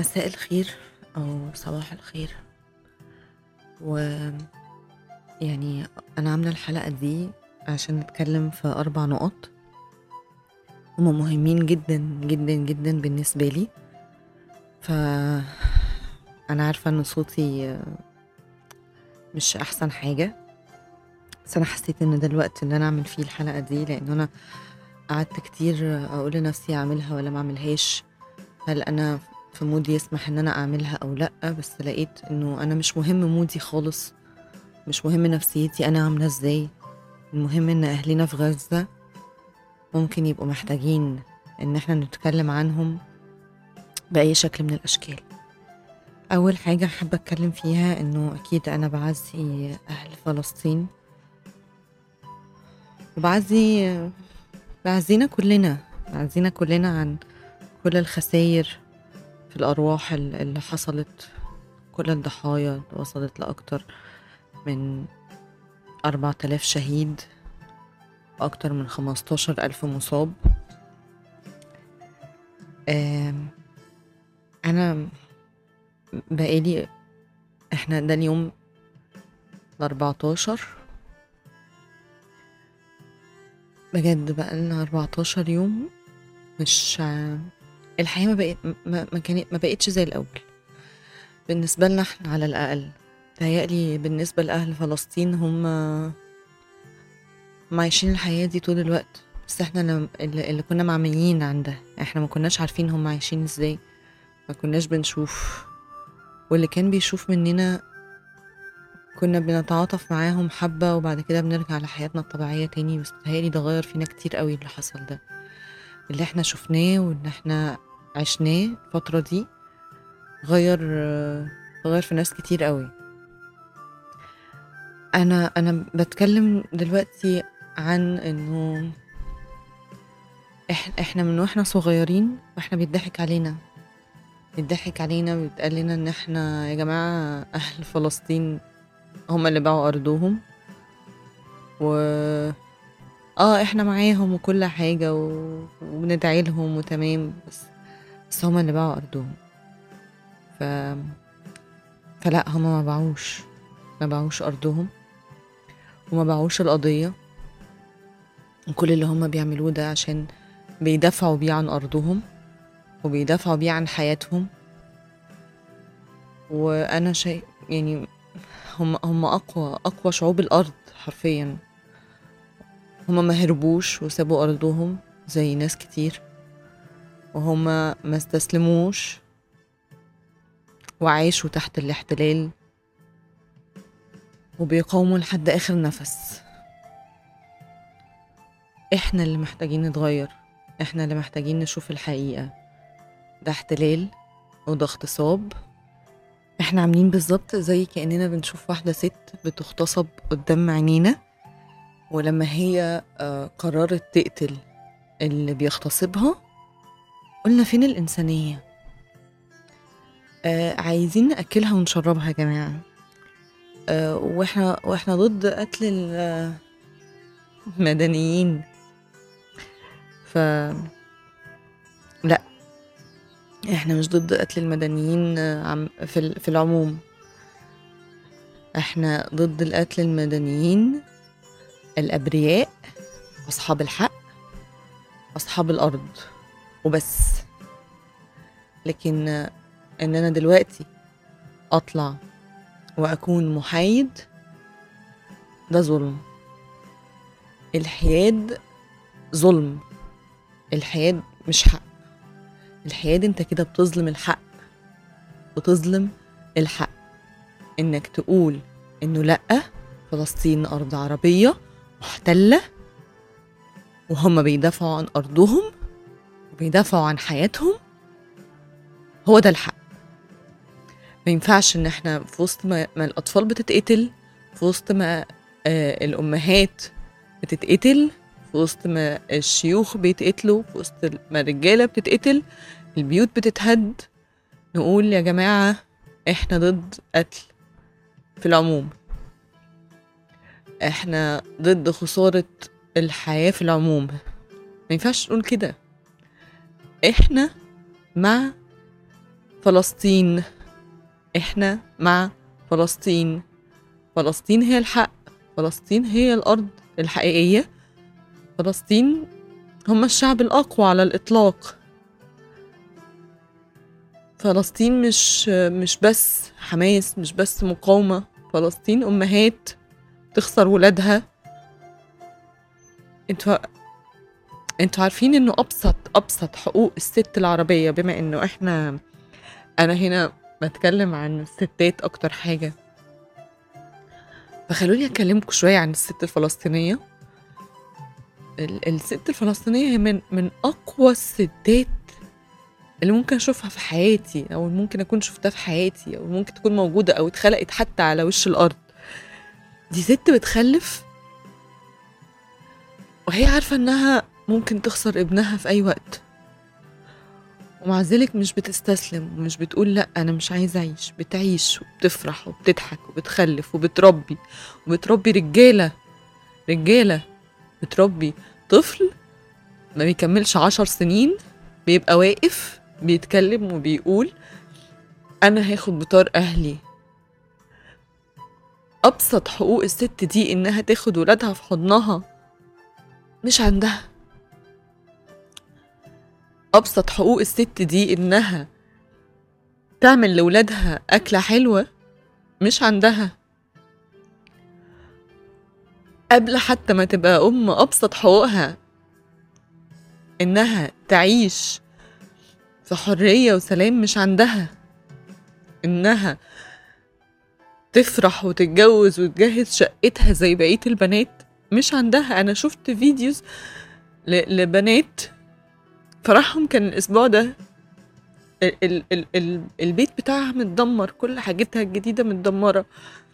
مساء الخير أو صباح الخير و يعني أنا عاملة الحلقة دي عشان نتكلم في أربع نقط هما مهمين جدا جدا جدا بالنسبة لي ف أنا عارفة إن صوتي مش أحسن حاجة بس أنا حسيت إن ده الوقت اللي أنا أعمل فيه الحلقة دي لأن أنا قعدت كتير أقول لنفسي أعملها ولا ما أعملهاش هل أنا في مودي يسمح إن أنا أعملها أو لأ بس لقيت إنه أنا مش مهم مودي خالص مش مهم نفسيتي أنا عاملة إزاي المهم إن أهلنا في غزة ممكن يبقوا محتاجين إن إحنا نتكلم عنهم بأي شكل من الأشكال أول حاجة حابة أتكلم فيها إنه أكيد أنا بعزي أهل فلسطين وبعزي بعزينا كلنا بعزينا كلنا عن كل الخساير في الأرواح ال- اللي حصلت كل الضحايا اللي وصلت لأكتر من أربعة آلاف شهيد وأكتر من خمستاشر ألف مصاب آم، أنا بقالي إحنا ده اليوم الأربعتاشر بجد بقالنا أربعتاشر يوم مش الحياة ما بقت ما, ما كانت ما بقتش زي الأول بالنسبة لنا احنا على الأقل تهيألي بالنسبة لأهل فلسطين هم هم عايشين الحياة دي طول الوقت بس احنا لم- اللي, اللي كنا معميين عن ده احنا ما كناش عارفين هم عايشين ازاي ما كناش بنشوف واللي كان بيشوف مننا كنا بنتعاطف معاهم حبة وبعد كده بنرجع لحياتنا الطبيعية تاني بس بتهيألي ده غير فينا كتير قوي اللي حصل ده اللي احنا شفناه واللي احنا عشناه الفترة دي غير غير في ناس كتير قوي انا انا بتكلم دلوقتي عن انه إح- احنا من واحنا صغيرين واحنا بيضحك علينا بيضحك علينا ويتقال لنا ان احنا يا جماعة اهل فلسطين هم اللي باعوا ارضهم و اه احنا معاهم وكل حاجة و... وبندعي لهم وتمام بس بس هما اللي باعوا ارضهم ف فلا هما ما باعوش ما باعوش ارضهم وما باعوش القضية وكل اللي هما بيعملوه ده عشان بيدافعوا بيه عن ارضهم وبيدافعوا بيه عن حياتهم وانا شيء يعني هم هم اقوى اقوى شعوب الارض حرفيا هما ما هربوش وسابوا ارضهم زي ناس كتير وهما ما استسلموش وعاشوا تحت الاحتلال وبيقاوموا لحد اخر نفس احنا اللي محتاجين نتغير احنا اللي محتاجين نشوف الحقيقة ده احتلال وده اغتصاب احنا عاملين بالظبط زي كأننا بنشوف واحدة ست بتغتصب قدام عينينا ولما هي آه، قررت تقتل اللي بيغتصبها قلنا فين الإنسانية آه عايزين نأكلها ونشربها يا جماعة آه واحنا واحنا ضد قتل ال- المدنيين ف لا احنا مش ضد قتل المدنيين آه، عم- في ال- في العموم احنا ضد القتل المدنيين الأبرياء أصحاب الحق أصحاب الأرض وبس لكن آه، إن أنا دلوقتي أطلع وأكون محايد ده ظلم الحياد ظلم الحياد مش حق الحياد انت كده بتظلم الحق بتظلم الحق انك تقول انه لأ فلسطين أرض عربية محتلة وهم بيدافعوا عن أرضهم وبيدافعوا عن حياتهم هو ده الحق ما ينفعش ان احنا في وسط ما, ما الأطفال بتتقتل في وسط ما آه الأمهات بتتقتل في وسط ما الشيوخ بيتقتلوا في وسط ما الرجالة بتتقتل البيوت بتتهد نقول يا جماعة احنا ضد قتل في العموم احنا ضد خسارة الحياة في العموم ما ينفعش نقول كده احنا مع فلسطين احنا مع فلسطين فلسطين هي الحق فلسطين هي الارض الحقيقيه فلسطين هم الشعب الاقوى على الاطلاق فلسطين مش مش بس حماس مش بس مقاومه فلسطين امهات تخسر ولادها انتوا انتوا عارفين انه ابسط ابسط حقوق الست العربيه بما انه احنا انا هنا بتكلم عن الستات اكتر حاجه فخلوني اكلمكم شويه عن الست الفلسطينيه ال- الست الفلسطينيه هي من من اقوى الستات اللي ممكن اشوفها في حياتي او اللي ممكن اكون شفتها في حياتي او ممكن تكون موجوده او اتخلقت حتى على وش الارض دي ست بتخلف وهي عارفه انها ممكن تخسر ابنها في اي وقت ومع ذلك مش بتستسلم ومش بتقول لا انا مش عايزه اعيش بتعيش وبتفرح وبتضحك وبتخلف وبتربي وبتربي رجاله رجاله بتربي طفل ما بيكملش عشر سنين بيبقى واقف بيتكلم وبيقول انا هاخد بطار اهلي ابسط حقوق الست دي انها تاخد ولادها في حضنها مش عندها ابسط حقوق الست دي انها تعمل لولادها اكله حلوه مش عندها قبل حتى ما تبقى ام ابسط حقوقها انها تعيش في حريه وسلام مش عندها انها تفرح وتتجوز وتجهز شقتها زي بقيه البنات مش عندها انا شفت فيديوز ل- لبنات فرحهم كان الاسبوع ده ال ال ال ال البيت بتاعها متدمر كل حاجتها الجديده متدمره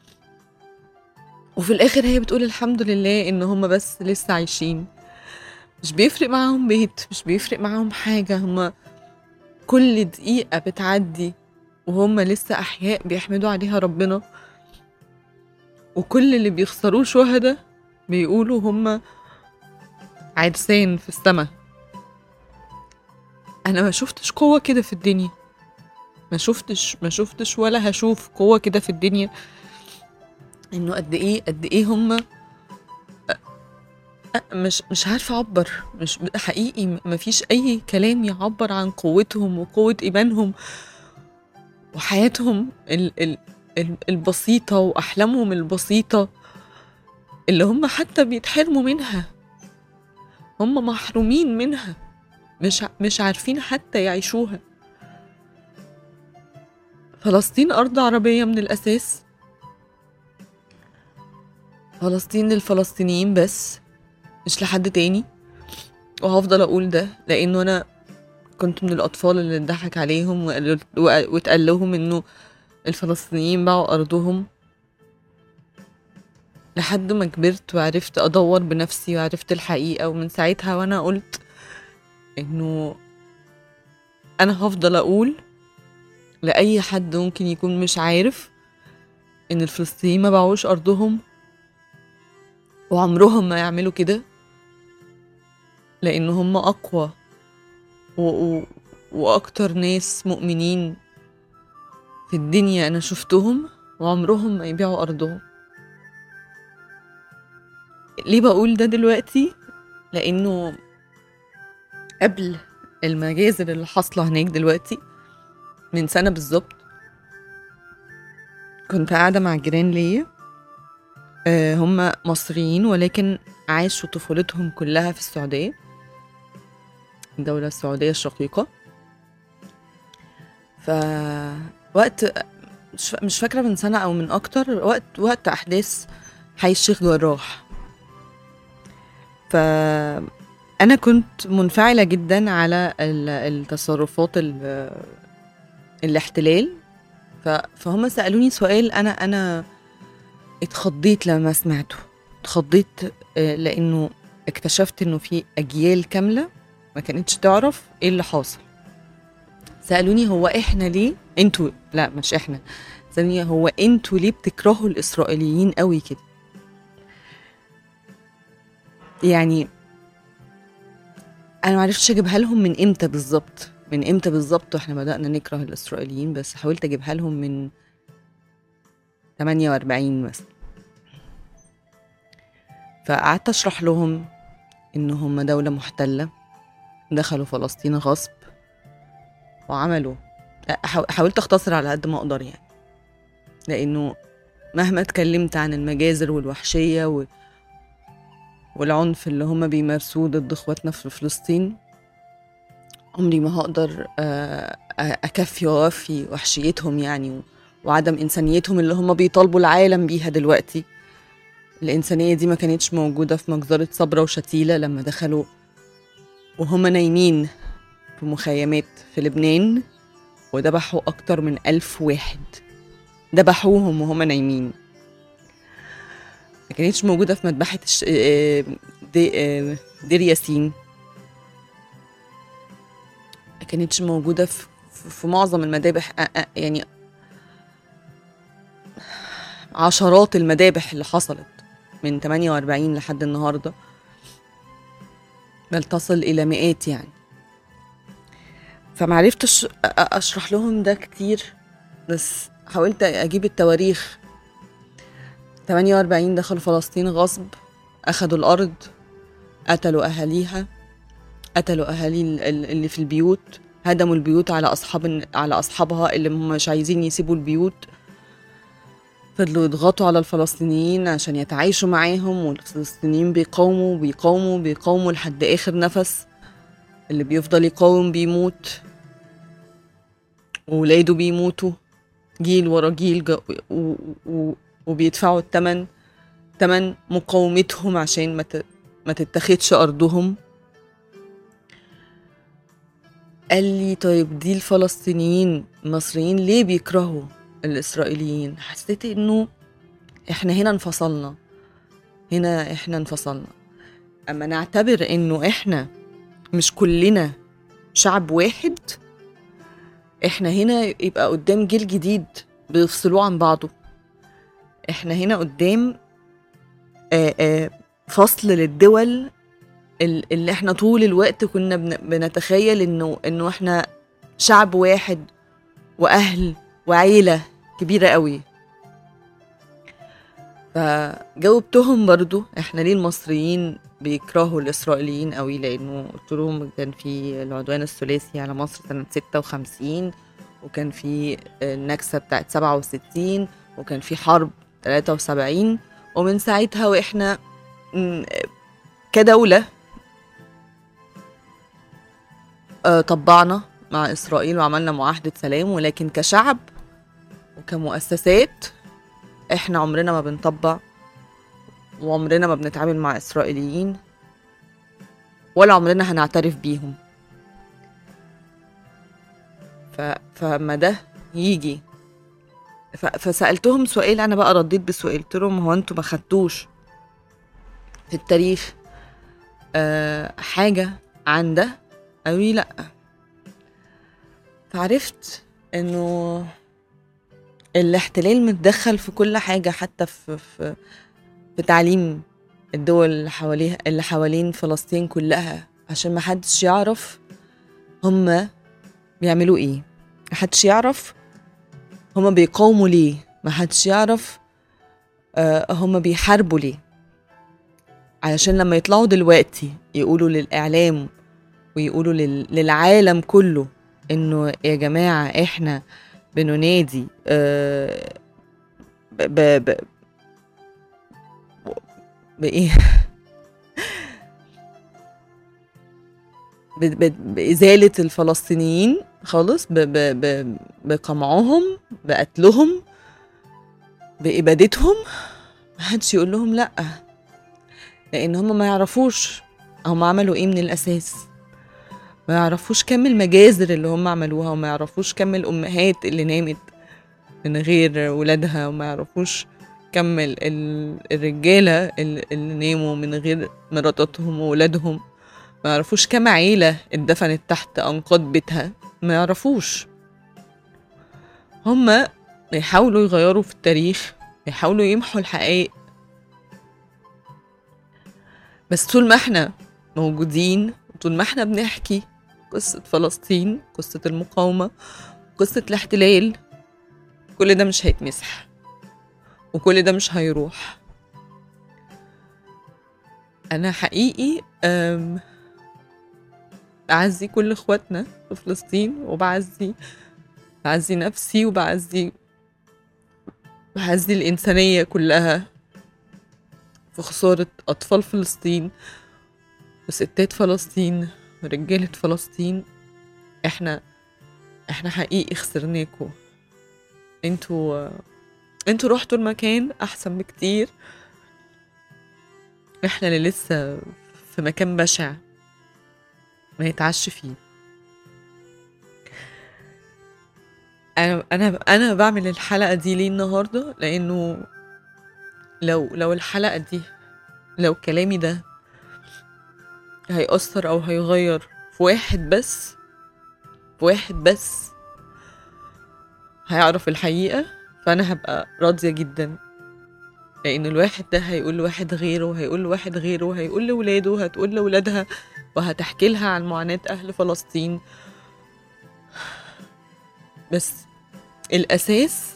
وفي الاخر هي بتقول الحمد لله ان هم بس لسه عايشين مش بيفرق معاهم بيت مش بيفرق معاهم حاجه هم كل دقيقه بتعدي وهم لسه احياء بيحمدوا عليها ربنا وكل اللي بيخسروه شهداء بيقولوا هم عرسان في السماء انا ما شفتش قوه كده في الدنيا ما شفتش ما شفتش ولا هشوف قوه كده في الدنيا انه قد ايه قد ايه هم مش مش عارفه اعبر مش حقيقي ما فيش اي كلام يعبر عن قوتهم وقوه ايمانهم وحياتهم ال ال ال البسيطه واحلامهم البسيطه اللي هم حتى بيتحرموا منها هم محرومين منها مش ع- مش عارفين حتى يعيشوها فلسطين أرض عربية من الأساس فلسطين للفلسطينيين بس مش لحد تاني وهفضل أقول ده لأنه أنا كنت من الأطفال اللي اتضحك عليهم وقال- وق- واتقال لهم إنه الفلسطينيين باعوا أرضهم لحد ما كبرت وعرفت أدور بنفسي وعرفت الحقيقة ومن ساعتها وأنا قلت إنه أنا هفضل أقول لأي حد ممكن يكون مش عارف إن الفلسطينيين ما باعوش أرضهم وعمرهم ما يعملوا كده لأن هم أقوى و... و... وأكتر ناس مؤمنين في الدنيا أنا شفتهم وعمرهم ما يبيعوا أرضهم ليه بقول ده دلوقتي لأنه قبل المجازر اللي حاصلة هناك دلوقتي من سنة بالظبط كنت قاعدة مع جيران ليا آه، هم مصريين ولكن عاشوا طفولتهم كلها في السعودية الدولة السعودية الشقيقة ف وقت مش فا- مش فاكرة من سنة أو من أكتر وقت وقت أحداث حي الشيخ جراح فأنا كنت منفعلة جدا على ال- التصرفات ال- الاحتلال ف- فهم سألوني سؤال أنا أنا اتخضيت لما سمعته اتخضيت آه، لأنه اكتشفت إنه في أجيال كاملة ما كانتش تعرف إيه اللي حاصل سألوني هو إحنا ليه انتوا لا مش إحنا سألوني هو انتوا ليه بتكرهوا الإسرائيليين قوي كده يعني أنا معرفتش أجيبها لهم من إمتى بالظبط من امتى بالظبط احنا بدأنا نكره الإسرائيليين بس حاولت أجيبها لهم من 48 مثلا فقعدت أشرح لهم إن هم دولة محتلة دخلوا فلسطين غصب وعملوا حاولت أختصر على قد ما أقدر يعني لأنه مهما اتكلمت عن المجازر والوحشية و... والعنف اللي هم بيمارسوه ضد اخواتنا في فلسطين عمري ما هقدر أكفي وأوفي وحشيتهم يعني وعدم إنسانيتهم اللي هم بيطالبوا العالم بيها دلوقتي الإنسانية دي ما كانتش موجودة في مجزرة صبرا وشتيلة لما دخلوا وهم نايمين في مخيمات في لبنان وذبحوا أكتر من ألف واحد ذبحوهم وهم نايمين ما كانتش موجودة في مذبحة الش... دي... دير ياسين ما كانتش موجودة في, في معظم المذابح يعني عشرات المذابح اللي حصلت من 48 لحد النهاردة بل تصل إلى مئات يعني فمعرفتش أشرح لهم ده كتير بس حاولت أجيب التواريخ 48 دخلوا فلسطين غصب أخدوا الأرض قتلوا أهاليها قتلوا أهالي اللي في البيوت هدموا البيوت على أصحاب على أصحابها اللي هم مش عايزين يسيبوا البيوت فضلوا يضغطوا على الفلسطينيين عشان يتعايشوا معاهم والفلسطينيين بيقاوموا بيقاوموا بيقاوموا لحد آخر نفس اللي بيفضل يقاوم بيموت وولاده بيموتوا جيل ورا جيل و... و... وبيدفعوا التمن تمن مقاومتهم عشان ما, ت... ما تتخدش أرضهم قال لي طيب دي الفلسطينيين المصريين ليه بيكرهوا الإسرائيليين حسيت إنه إحنا هنا انفصلنا هنا إحنا انفصلنا أما نعتبر إنه إحنا مش كلنا شعب واحد إحنا هنا يبقى قدام جيل جديد بيفصلوه عن بعضه إحنا هنا قدام آآ آآ فصل للدول اللي احنا طول الوقت كنا بنتخيل انه انه احنا شعب واحد واهل وعيله كبيره قوي فجاوبتهم برضو احنا ليه المصريين بيكرهوا الاسرائيليين قوي لانه قلت لهم كان في العدوان الثلاثي على مصر سنه 56 وكان في النكسه بتاعت 67 وكان في حرب 73 ومن ساعتها واحنا كدوله طبعنا مع إسرائيل وعملنا معاهدة سلام ولكن كشعب وكمؤسسات إحنا عمرنا ما بنطبع وعمرنا ما بنتعامل مع إسرائيليين ولا عمرنا هنعترف بيهم ف... فما ده يجي ف... فسألتهم سؤال أنا بقى رديت بسؤال قلت لهم هو أنتوا ما خدتوش في التاريخ أه حاجة عن ده قالوا لي لأ فعرفت إنه الاحتلال متدخل في كل حاجة حتى في, في, في تعليم الدول اللي حواليها اللي حوالين فلسطين كلها عشان محدش يعرف هما بيعملوا ايه محدش يعرف هما بيقاوموا ليه محدش يعرف آه هما بيحاربوا ليه علشان لما يطلعوا دلوقتي يقولوا للإعلام ويقولوا للعالم كله انه يا جماعة احنا بننادي آه ب ب بإيه بإزالة الفلسطينيين خالص ب ب ب بقمعهم بقتلهم بإبادتهم محدش يقول لهم لأ لأن هم ما يعرفوش هم عملوا إيه من الأساس ما يعرفوش كم المجازر اللي هم عملوها وما يعرفوش كم الأمهات اللي نامت من غير ولادها وما يعرفوش كم الرجالة اللي ناموا من غير مراتاتهم وولادهم ما يعرفوش كم عيلة اتدفنت تحت أنقاض بيتها ما يعرفوش هما بيحاولوا يغيروا في التاريخ بيحاولوا يمحوا الحقائق بس طول ما احنا موجودين طول ما احنا بنحكي قصة فلسطين قصة المقاومة قصة الاحتلال كل ده مش هيتمسح وكل ده مش هيروح أنا حقيقي أم، بعزي كل اخواتنا في فلسطين وبعزي بعزي نفسي وبعزي بعزي الإنسانية كلها في خسارة أطفال فلسطين وستات فلسطين ورجالة فلسطين احنا احنا حقيقي خسرناكوا انتوا انتوا رحتوا المكان احسن بكتير احنا اللي لسه في مكان بشع ما يتعش فيه انا انا انا بعمل الحلقه دي ليه النهارده لانه لو لو الحلقه دي لو كلامي ده هيأثر او هيغير في واحد بس في واحد بس هيعرف الحقيقه فانا هبقى راضيه جدا لان الواحد ده هيقول لواحد غيره هيقول لواحد غيره هيقول لولاده هتقول لولادها وهتحكي لها عن معاناة أهل فلسطين بس الأساس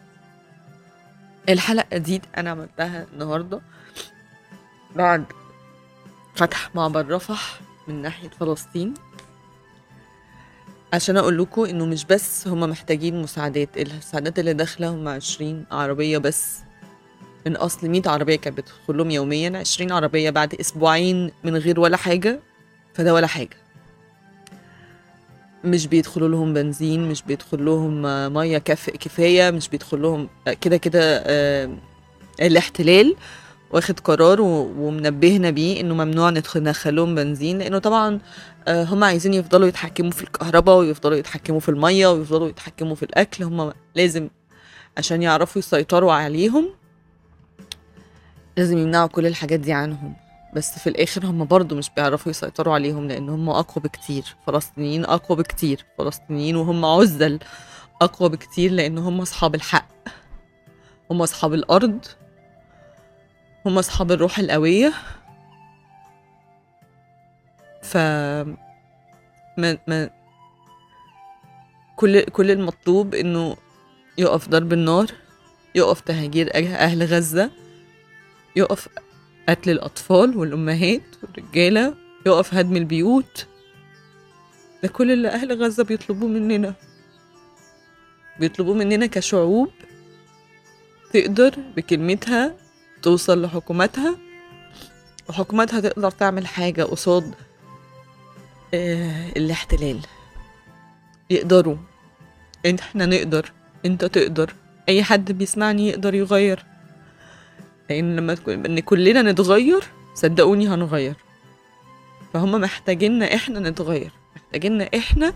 الحلقة دي أنا عملتها النهاردة بعد فتح معبر رفح من ناحية فلسطين عشان أقول لكم إنه مش بس هما محتاجين مساعدات المساعدات اللي داخلة هما عشرين عربية بس من أصل مية عربية كانت بتدخل لهم يوميا عشرين عربية بعد أسبوعين من غير ولا حاجة فده ولا حاجة مش بيدخلوا لهم بنزين مش بيدخل لهم آه، مية كف كفاية مش بيدخل لهم آه، كده كده آه، الاحتلال واخد قرار و- ومنبهنا بيه انه ممنوع ندخل ندخلهم بنزين لانه طبعا آه، هم عايزين يفضلوا يتحكموا في الكهرباء ويفضلوا يتحكموا في المية ويفضلوا يتحكموا في الاكل هم لازم عشان يعرفوا يسيطروا عليهم لازم يمنعوا كل الحاجات دي عنهم بس في الاخر هم برضو مش بيعرفوا يسيطروا عليهم لان هم اقوى بكتير فلسطينيين اقوى بكتير فلسطينيين وهم عزل اقوى بكتير لان هم اصحاب الحق هم اصحاب الارض هم اصحاب الروح القويه ف ما ما كل كل المطلوب انه يقف ضرب النار يقف تهجير أه- اهل غزه يقف قتل الأطفال والأمهات والرجالة يقف هدم البيوت ده كل اللي أهل غزة بيطلبوه مننا بيطلبوه مننا كشعوب تقدر بكلمتها توصل لحكوماتها وحكوماتها تقدر تعمل حاجة قصاد آه الاحتلال يقدروا احنا نقدر انت تقدر اي حد بيسمعني يقدر يغير لان لما تكون ان كلنا نتغير صدقوني هنغير فهم محتاجيننا احنا نتغير محتاجيننا احنا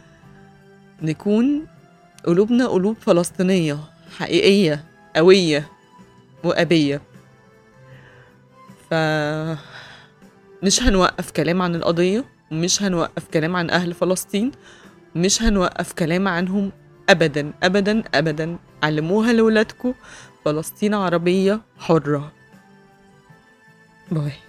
نكون قلوبنا قلوب فلسطينية حقيقية قوية وأبية ف مش هنوقف كلام عن القضية ومش هنوقف كلام عن أهل فلسطين مش هنوقف كلام عنهم أبدا أبدا أبدا علموها لولادكم فلسطين عربية حرة باي